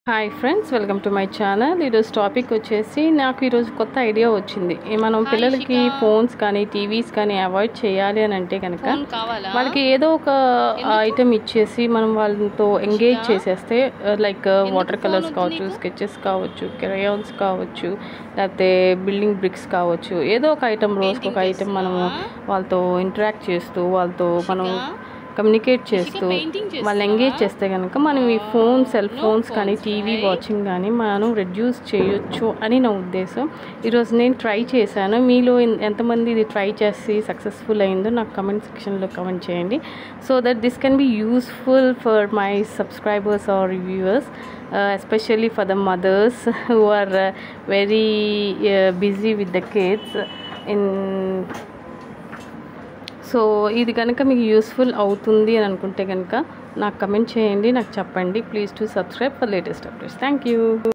Hi friends welcome to my channel ఈరోజు topic వచ్చేసి నాకు ఈరోజు కొత్త ఐడియా వచ్చింది ఈ మనం పిల్లలకి ఫోన్స్ కానీ టీవీస్ కానీ అవాయిడ్ చేయాలి అని అంటే కనుక ఫోన్ కావాలా వాళ్ళకి ఏదో ఒక ఐటెం ఇచ్చేసి మనం వాళ్ళతో ఎంగేజ్ చేసేస్తే లైక్ వాటర్ కలర్స్ కావచ్చు స్కెచెస్ కావచ్చు క్రయాన్స్ కావచ్చు లేకపోతే బిల్డింగ్ బ్రిక్స్ కావచ్చు ఏదో ఒక ఐటెం రోజుకి ఒక ఐటెం మనము వాళ్ళతో ఇంటరాక్ట్ చేస్తూ వాళ్ళతో మనం కమ్యూనికేట్ చేస్తూ painting చేస్తావా? వాళ్ళు ఎంగేజ్ చేస్తే కనుక మనం ఈ ఫోన్ సెల్ ఫోన్స్ కానీ టీవీ వాచింగ్ కానీ మనం రెడ్యూస్ చేయొచ్చు అని నా ఉద్దేశం ఈరోజు నేను ట్రై చేశాను మీలో ఎన్- ఎంతమంది ఇది ట్రై చేసి సక్సెస్ఫుల్ అయిందో నాకు కమెంట్ సెక్షన్లో కమెంట్ చేయండి so that this can be useful for my subscribers or reviewers especially for the mothers who are very busy with the kids in so ఇది కనుక మీకు యూస్ఫుల్ అవుతుంది అని అనుకుంటే కనుక నాకు కమెంట్ చేయండి నాకు చెప్పండి please to subscribe for latest updates thank you